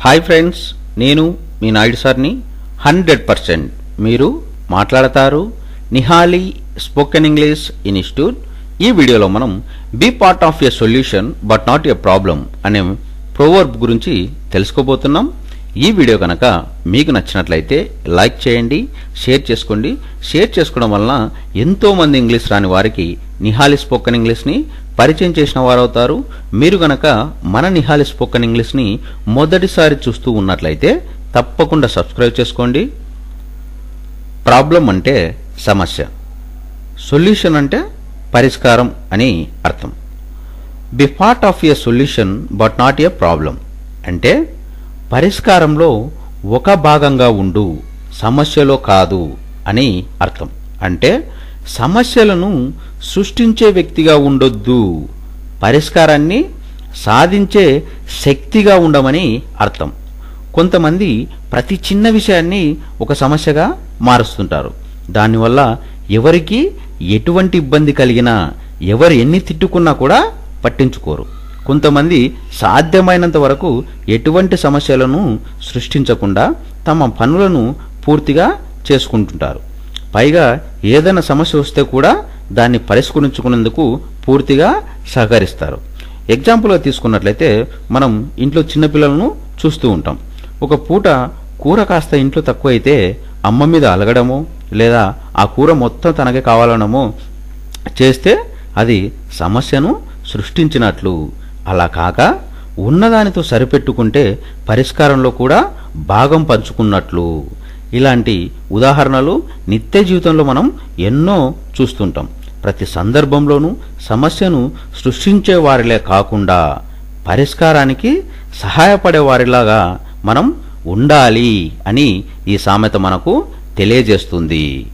hi friends నేను మీ నాయుడు సార్ని hundred percent మీరు మాట్లాడతారు నిహాలి స్పోకెన్ ఇంగ్లీష్ ఇన్స్టిట్యూట్ ఈ వీడియోలో మనం be part of a solution but not a problem అనే ప్రోవర్బ్ గురించి తెలుసుకోబోతున్నాం ఈ వీడియో కనుక మీకు నచ్చినట్లయితే లైక్ చేయండి షేర్ చేసుకోండి షేర్ చేసుకోవడం వలన ఎంతోమంది ఇంగ్లీష్ రాని వారికి నిహాలి స్పోకెన్ ఇంగ్లీష్ని పరిచయం చేసిన వారవుతారు మీరు గనక మన నిహాలి స్పోకెన్ ఇంగ్లీష్ని మొదటిసారి చూస్తూ ఉన్నట్లయితే తప్పకుండా సబ్స్క్రైబ్ చేసుకోండి ప్రాబ్లం అంటే సమస్య సొల్యూషన్ అంటే పరిష్కారం అని అర్థం be part of a solution but not a problem అంటే పరిష్కారంలో ఒక భాగంగా ఉండు సమస్యలో కాదు అని అర్థం అంటే సమస్యలను సృష్టించే వ్యక్తిగా ఉండొద్దు పరిష్కారాన్ని సాధించే శక్తిగా ఉండమని అర్థం కొంతమంది ప్రతి చిన్న విషయాన్ని ఒక సమస్యగా మారుస్తుంటారు దానివల్ల ఎవరికి ఎటువంటి ఇబ్బంది కలిగినా ఎవరు ఎన్ని తిట్టుకున్నా కూడా పట్టించుకోరు కొంతమంది సాధ్యమైనంత వరకు ఎటువంటి సమస్యలను సృష్టించకుండా తమ పనులను పూర్తిగా చేసుకుంటుంటారు పైగా ఏదైనా సమస్య వస్తే కూడా దాన్ని పరిష్కరించుకునేందుకు పూర్తిగా సహకరిస్తారు ఎగ్జాంపుల్గా తీసుకున్నట్లయితే మనం ఇంట్లో చిన్నపిల్లలను చూస్తూ ఉంటాం ఒక పూట కూర కాస్త ఇంట్లో తక్కువైతే అమ్మ మీద అలగడము లేదా ఆ కూర మొత్తం తనకే కావాలనము చేస్తే అది సమస్యను సృష్టించినట్లు అలా కాక ఉన్నదానితో సరిపెట్టుకుంటే పరిష్కారంలో కూడా భాగం పంచుకున్నట్లు ఇలాంటి ఉదాహరణలు నిత్య జీవితంలో మనం ఎన్నో చూస్తుంటాం ప్రతి సందర్భంలోనూ సమస్యను సృష్టించే వారిలే కాకుండా పరిష్కారానికి సహాయపడే వారిలాగా మనం ఉండాలి అని ఈ సామెత మనకు తెలియజేస్తుంది